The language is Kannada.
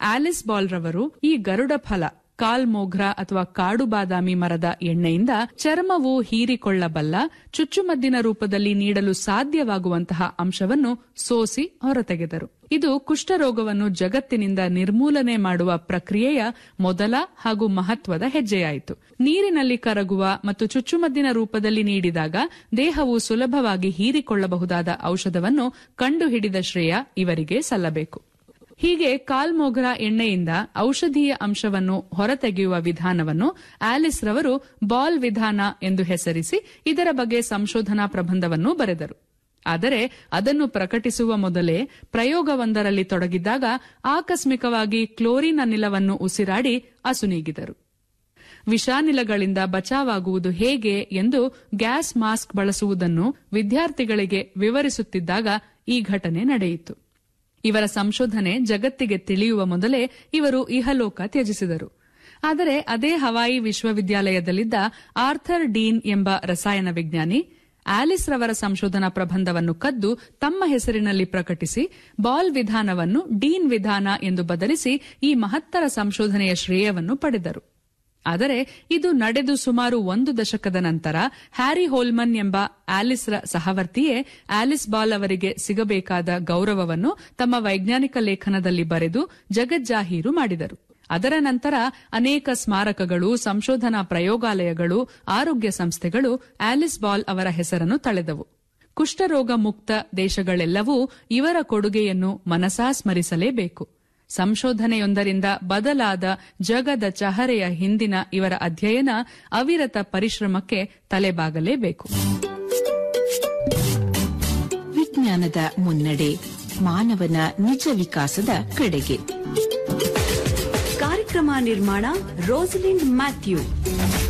ಆಲಿಸ್ ಬಾಲ್ ರವರು ಈ ಗರುಡ ಫಲ ಕಾಲ್ ಮೋಘ್ರಾ ಅಥವಾ ಕಾಡು ಬಾದಾಮಿ ಮರದ ಎಣ್ಣೆಯಿಂದ ಚರ್ಮವು ಹೀರಿಕೊಳ್ಳಬಲ್ಲ ಚುಚ್ಚುಮದ್ದಿನ ರೂಪದಲ್ಲಿ ನೀಡಲು ಸಾಧ್ಯವಾಗುವಂತಹ ಅಂಶವನ್ನು ಸೋಸಿ ಹೊರತೆಗೆದರು ಇದು ಕುಷ್ಠರೋಗವನ್ನು ಜಗತ್ತಿನಿಂದ ನಿರ್ಮೂಲನೆ ಮಾಡುವ ಪ್ರಕ್ರಿಯೆಯ ಮೊದಲ ಹಾಗೂ ಮಹತ್ವದ ಹೆಜ್ಜೆಯಾಯಿತು ನೀರಿನಲ್ಲಿ ಕರಗುವ ಮತ್ತು ಚುಚ್ಚುಮದ್ದಿನ ರೂಪದಲ್ಲಿ ನೀಡಿದಾಗ ದೇಹವು ಸುಲಭವಾಗಿ ಹೀರಿಕೊಳ್ಳಬಹುದಾದ ಔಷಧವನ್ನು ಕಂಡುಹಿಡಿದ ಶ್ರೇಯ ಇವರಿಗೆ ಸಲ್ಲಬೇಕು ಹೀಗೆ ಕಾಲ್ಮೋಗ್ರಾ ಎಣ್ಣೆಯಿಂದ ಔಷಧೀಯ ಅಂಶವನ್ನು ಹೊರತೆಗೆಯುವ ವಿಧಾನವನ್ನು ಆಲಿಸ್ ರವರು ಬಾಲ್ ವಿಧಾನ ಎಂದು ಹೆಸರಿಸಿ ಇದರ ಬಗ್ಗೆ ಸಂಶೋಧನಾ ಪ್ರಬಂಧವನ್ನು ಬರೆದರು ಆದರೆ ಅದನ್ನು ಪ್ರಕಟಿಸುವ ಮೊದಲೇ ಪ್ರಯೋಗವೊಂದರಲ್ಲಿ ತೊಡಗಿದ್ದಾಗ ಆಕಸ್ಮಿಕವಾಗಿ ಕ್ಲೋರಿನ್ ಅನಿಲವನ್ನು ಉಸಿರಾಡಿ ಅಸುನೀಗಿದರು ವಿಷಾನಿಲಗಳಿಂದ ಬಚಾವಾಗುವುದು ಹೇಗೆ ಎಂದು ಗ್ಯಾಸ್ ಮಾಸ್ಕ್ ಬಳಸುವುದನ್ನು ವಿದ್ಯಾರ್ಥಿಗಳಿಗೆ ವಿವರಿಸುತ್ತಿದ್ದಾಗ ಈ ಘಟನೆ ನಡೆಯಿತು ಇವರ ಸಂಶೋಧನೆ ಜಗತ್ತಿಗೆ ತಿಳಿಯುವ ಮೊದಲೇ ಇವರು ಇಹಲೋಕ ತ್ಯಜಿಸಿದರು ಆದರೆ ಅದೇ ಹವಾಯಿ ವಿಶ್ವವಿದ್ಯಾಲಯದಲ್ಲಿದ್ದ ಆರ್ಥರ್ ಡೀನ್ ಎಂಬ ರಸಾಯನ ವಿಜ್ಞಾನಿ ಆಲಿಸ್ ರವರ ಸಂಶೋಧನಾ ಪ್ರಬಂಧವನ್ನು ಕದ್ದು ತಮ್ಮ ಹೆಸರಿನಲ್ಲಿ ಪ್ರಕಟಿಸಿ ಬಾಲ್ ವಿಧಾನವನ್ನು ಡೀನ್ ವಿಧಾನ ಎಂದು ಬದಲಿಸಿ ಈ ಮಹತ್ತರ ಸಂಶೋಧನೆಯ ಶ್ರೇಯವನ್ನು ಪಡೆದರು ಆದರೆ ಇದು ನಡೆದು ಸುಮಾರು ಒಂದು ದಶಕದ ನಂತರ ಹ್ಯಾರಿ ಹೋಲ್ಮನ್ ಎಂಬ ಆಲಿಸ್ರ ಸಹವರ್ತಿಯೇ ಆಲಿಸ್ ಬಾಲ್ ಅವರಿಗೆ ಸಿಗಬೇಕಾದ ಗೌರವವನ್ನು ತಮ್ಮ ವೈಜ್ಞಾನಿಕ ಲೇಖನದಲ್ಲಿ ಬರೆದು ಜಗಜ್ಜಾಹೀರು ಮಾಡಿದರು ಅದರ ನಂತರ ಅನೇಕ ಸ್ಮಾರಕಗಳು ಸಂಶೋಧನಾ ಪ್ರಯೋಗಾಲಯಗಳು ಆರೋಗ್ಯ ಸಂಸ್ಥೆಗಳು ಆಲಿಸ್ ಬಾಲ್ ಅವರ ಹೆಸರನ್ನು ತಳೆದವು ಕುಷ್ಠರೋಗ ಮುಕ್ತ ದೇಶಗಳೆಲ್ಲವೂ ಇವರ ಕೊಡುಗೆಯನ್ನು ಮನಸಾ ಸ್ಮರಿಸಲೇಬೇಕು ಸಂಶೋಧನೆಯೊಂದರಿಂದ ಬದಲಾದ ಜಗದ ಚಹರೆಯ ಹಿಂದಿನ ಇವರ ಅಧ್ಯಯನ ಅವಿರತ ಪರಿಶ್ರಮಕ್ಕೆ ತಲೆಬಾಗಲೇಬೇಕು ವಿಜ್ಞಾನದ ಮುನ್ನಡೆ ಮಾನವನ ನಿಜ ವಿಕಾಸದ ಕಡೆಗೆ ಕಾರ್ಯಕ್ರಮ ನಿರ್ಮಾಣ ರೋಸಲಿಂಡ್ ಮ್ಯಾಥ್ಯೂ